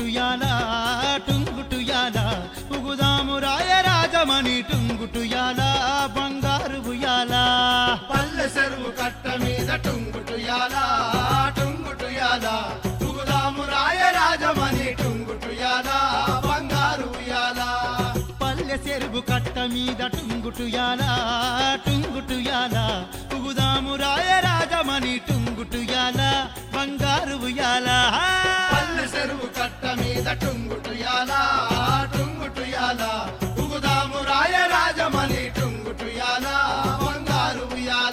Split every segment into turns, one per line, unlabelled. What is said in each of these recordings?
టుంగుటుయాల టుంగుటుయాల ఉగుదాము రాయ రాజమణి టుంగుటుయాల బంగారు ఉయ్యాల
పల్లె చెరువు కట్ట మీద టుంగుటుయాల టుంగుటుయాల తుగుదాము రాయ రాజమణి టుంగుటుయాల బంగారు ఉయ్యాల
పల్లె చెరువు కట్ట మీద టుంగుటుయాల టుంగుటుయాల ఉగుదాము రాయ రాజమణి టుంగుటుయాల బంగారు ఉయ్యాల
పల్లె చెరువు కట్ట మీద టుంగుటుయాల టుంగుటుయాల తుగుదాము రాయ రాజమణి టుంగుటుయాల బంగారు ఉయ్యాల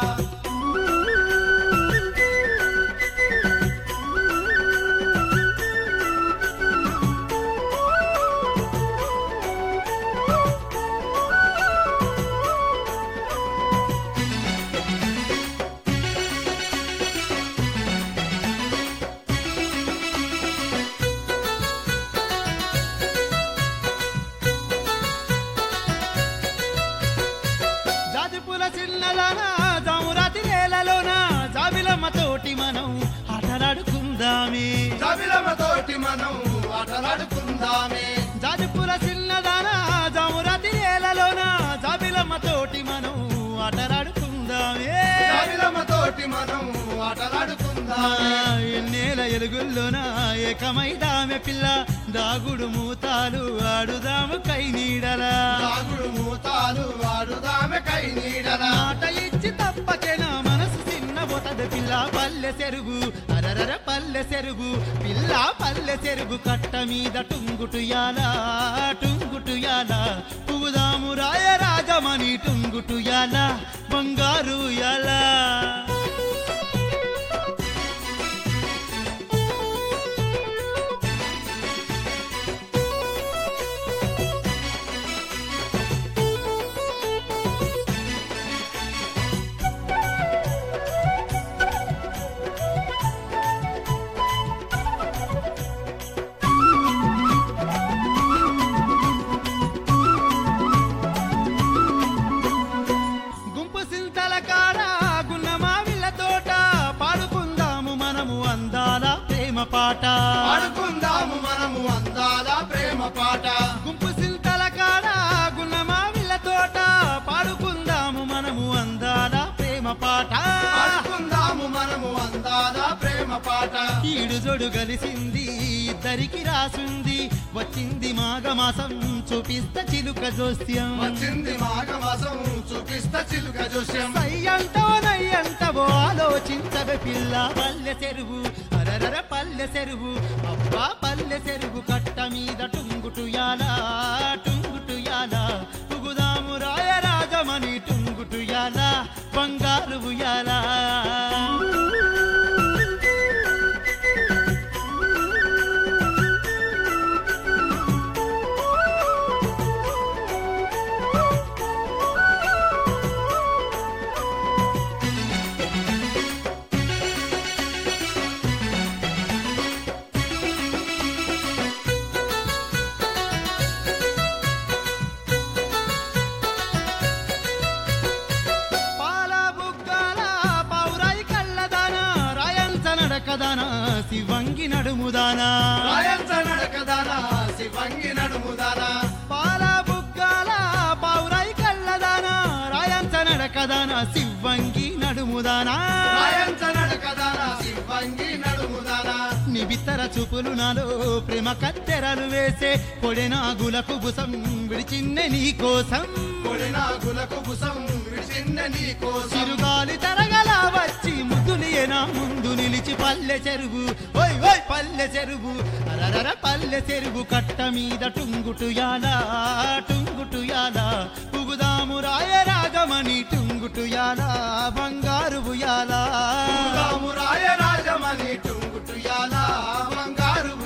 జాజిపుల చిన్నదాన జామురాతి నేలలోన జాబిలమ్మ తోటి మనం ఆటలాడుకుందామే
కవిలమ తోటి మనం ఆటలాడుకుందామే
జాజిపుల చిన్నదాన జామురాతి నేలలోన జాబిలమ్మ తోటి మనం ఆటలాడుకుందామే
కవిలమ తోటి మనం
ఆ,
ఆటలాడుకుందామే
ఎన్నేల ఎలుగుల్లోన ఏకమైదామె పిల్ల దాగుడు మూతాలు ఆడుదాము కై నీడలా
రాగుడు మూతాలు వాడుదామె కై నీడలా
మాట ఇచ్చి తప్పకేనా మనసు చిన్న బొటద పిల్ల పల్లె చెరుగు అరరర పల్లె చెరుగు పిల్ల పల్లె చెరుగు కట్ట మీద టుంగుటుయాల టుంగుటుయాల పుగుదాము రాయ రాజమణి టుంగుటుయాల బంగారు యాలా గుంపు సింతల కాడ గున్న మావిళ్ళ తోట పాడుకుందాము మనము అందాల ప్రేమ పాట
పాడుకుందాము మనము అందాల ప్రేమ పాట
గుంపు సింతల కాడ గున్న మావిళ్ళ తోట పాడుకుందాము మనము అందాల ప్రేమ పాట
పాడుకుందాము మనము అందాల ప్రేమ పాట
ఈడు జోడు కలిసింది ఇద్దరికి రాసుంది వచ్చింది మాఘమాసం చూపిస్త చిలుక జోస్యం
వచ్చింది మాఘమాసం చూపిస్తా చిలుక జోస్యం
సయ్యంటవో నయ్యంటవో ఆలోచించవే పిల్ల పల్లె చెరువు అరరర పల్లె చెరువు అబ్బా పల్లె చెరువు కట్ట మీద టుంగుటుయాల టుంగుటుయాల తుగుదాము రాయ రాజమణి టుంగుటుయాల బంగారు ఉయ్యాల పాల బుగ్గల పౌరాయి కళ్ళదాన రాయంత నడకదాన శివంగి నడుముదానా
రాయంత నడకదానా శివంగి నడుముదానా
పాల బుగ్గల పౌరాయి కళ్ళదాన రాయంత నడకదాన శివంగి నడుముదానా
రాయంత నడకదానా శివంగి నడుముదానా
నిబిత్తర చూపులు నాలో ప్రేమ కత్తెరలు వేసే పొడెనాగులకు బుసం విడిచిన్నె నీ కోసం
కొడినాగులకు బుసం విడిచిన నీ కోసం
చిరుగాలి తరగల వచ్చి ముద్దులియనా ముందు నిలిచి పల్లె చెరువు ఓయ్ ఓయ్ పల్లె చెరువు అరరర పల్లె చెరువు కట్ట మీద టుంగుటుయాల టుంగుటుయాల పుగుదాము రాయ రాగమణి టుంగుటుయాల బంగారు ఉయ్యాల
రాము రాయ రాజమణి టుంగుటుయాల బంగారు